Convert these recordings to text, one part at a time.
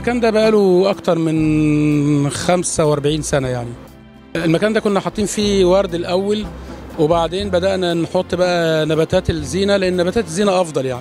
المكان ده بقاله اكتر من 45 سنه يعني المكان ده كنا حاطين فيه ورد الاول وبعدين بدانا نحط بقى نباتات الزينه لان نباتات الزينه افضل يعني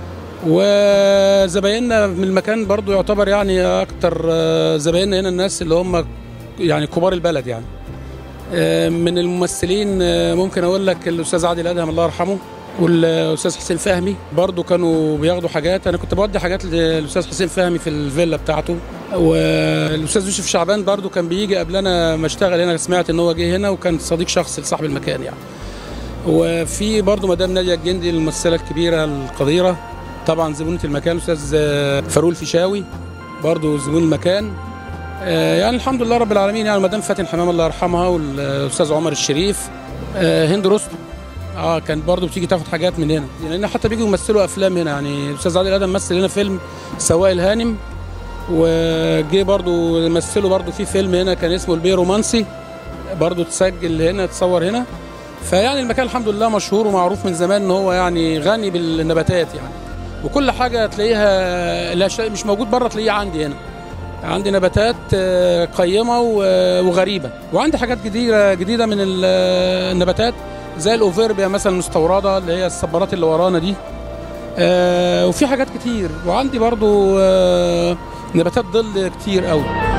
وزبايننا من المكان برضو يعتبر يعني اكتر آه، زبايننا هنا الناس اللي هم يعني كبار البلد يعني آه، من الممثلين آه، ممكن اقول لك الاستاذ عادل ادهم الله يرحمه والاستاذ حسين فهمي برضو كانوا بياخدوا حاجات انا كنت بودي حاجات للاستاذ حسين فهمي في الفيلا بتاعته والاستاذ يوسف شعبان برضو كان بيجي قبلنا ما اشتغل هنا سمعت ان هو جه هنا وكان صديق شخصي لصاحب المكان يعني وفي برضو مدام ناديه الجندي الممثله الكبيره القديره طبعا زبونه المكان الاستاذ فاروق الفيشاوي برضو زبون المكان آه، يعني الحمد لله رب العالمين يعني مدام فاتن حمام الله يرحمها والاستاذ عمر الشريف آه، هند رستم اه كان برضه بتيجي تاخد حاجات من هنا لان حتى بيجوا يمثلوا افلام هنا يعني الاستاذ عادل ادم مثل هنا فيلم سواق الهانم وجه برضه مثلوا برضه في فيلم هنا كان اسمه البي رومانسي برضه تسجل هنا تصور هنا فيعني المكان الحمد لله مشهور ومعروف من زمان ان هو يعني غني بالنباتات يعني وكل حاجه تلاقيها لا شيء مش موجود بره تلاقيه عندي هنا عندي نباتات آه، قيمه و- وغريبه وعندي حاجات جديده جديده من ال- النباتات زي الاوفيربيا مثلا مستورده اللي هي الصبارات اللي ورانا دي آه، وفي حاجات كتير وعندي برضو آه، نباتات ظل كتير قوي